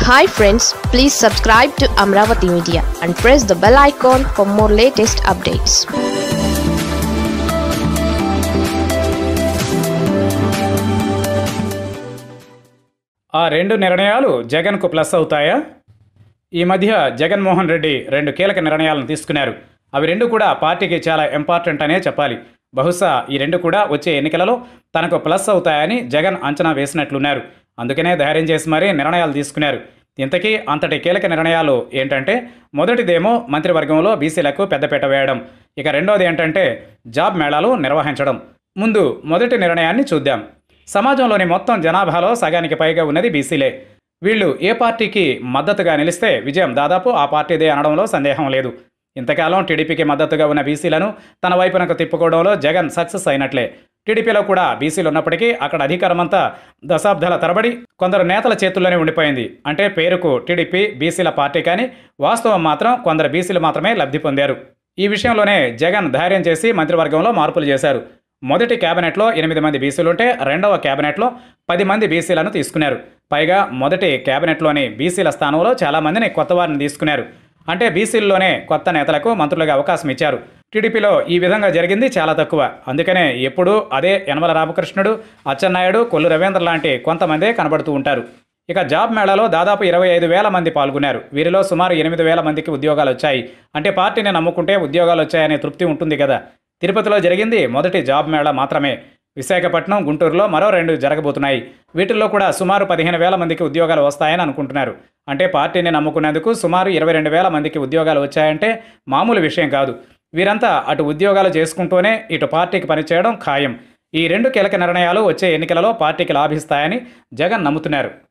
hi friends please subscribe to Amaravati media and press the bell icon for more latest updates ఆ రెండు నిర్ణయాలు జగన్కు plus అవుతాయా ఈ మధ్య జగన్మోహన్ రెడ్డి రెండు కీలక నిర్ణయాలను తీసుకున్నారు అవి రెండు కూడా పార్టీకి చాలా ఇంపార్టెంట్ అనే చెప్పాలి బహుశా ఈ రెండు కూడా వచ్చే ఎన్నికలలో తనకు ప్లస్ అవుతాయని జగన్ అంచనా వేసినట్లున్నారు అందుకనే ధైర్యం చేసి మరీ నిర్ణయాలు తీసుకున్నారు ఇంతకీ అంతటి కీలక నిర్ణయాలు ఏంటంటే మొదటిదేమో మంత్రివర్గంలో బీసీలకు పెద్దపీట వేయడం ఇక రెండోది ఏంటంటే జాబ్ మేళాలు నిర్వహించడం ముందు మొదటి నిర్ణయాన్ని చూద్దాం సమాజంలోని మొత్తం జనాభాలో సగానికి పైగా ఉన్నది బీసీలే వీళ్ళు ఏ పార్టీకి మద్దతుగా నిలిస్తే విజయం దాదాపు ఆ పార్టీదే అనడంలో సందేహం లేదు ఇంతకాలం టీడీపీకి మద్దతుగా ఉన్న బీసీలను తన వైపునకు తిప్పుకోవడంలో జగన్ సక్సెస్ అయినట్లే టీడీపీలో కూడా బీసీలు ఉన్నప్పటికీ అక్కడ అధికారమంతా దశాబ్దాల తరబడి కొందరు నేతల చేతుల్లోనే ఉండిపోయింది అంటే పేరుకు టీడీపీ బీసీల పార్టీ కానీ వాస్తవం మాత్రం కొందరు బీసీలు మాత్రమే లబ్ధి పొందారు ఈ విషయంలోనే జగన్ ధైర్యం చేసి మంత్రివర్గంలో మార్పులు చేశారు మొదటి కేబినెట్లో ఎనిమిది మంది బీసీలుంటే రెండవ కేబినెట్లో పది మంది బీసీలను తీసుకున్నారు పైగా మొదటి కేబినెట్లోని బీసీల స్థానంలో చాలామందిని కొత్త వారిని తీసుకున్నారు అంటే బీసీల్లోనే కొత్త నేతలకు మంత్రులుగా అవకాశం ఇచ్చారు టీడీపీలో ఈ విధంగా జరిగింది చాలా తక్కువ అందుకనే ఎప్పుడూ అదే యనమల రామకృష్ణుడు అచ్చెన్నాయుడు కొల్లు రవీంద్ర లాంటి కొంతమందే కనబడుతూ ఉంటారు ఇక జాబ్ మేళాలో దాదాపు ఇరవై ఐదు వేల మంది పాల్గొన్నారు వీరిలో సుమారు ఎనిమిది వేల మందికి ఉద్యోగాలు వచ్చాయి అంటే పార్టీని నమ్ముకుంటే ఉద్యోగాలు వచ్చాయనే తృప్తి ఉంటుంది కదా తిరుపతిలో జరిగింది మొదటి జాబ్ మేళా మాత్రమే విశాఖపట్నం గుంటూరులో మరో రెండు జరగబోతున్నాయి వీటిల్లో కూడా సుమారు పదిహేను వేల మందికి ఉద్యోగాలు వస్తాయని అనుకుంటున్నారు అంటే పార్టీని నమ్ముకునేందుకు సుమారు ఇరవై రెండు వేల మందికి ఉద్యోగాలు వచ్చాయంటే మామూలు విషయం కాదు వీరంతా అటు ఉద్యోగాలు చేసుకుంటూనే ఇటు పార్టీకి పనిచేయడం ఖాయం ఈ రెండు కీలక నిర్ణయాలు వచ్చే ఎన్నికలలో పార్టీకి లాభిస్తాయని జగన్ నమ్ముతున్నారు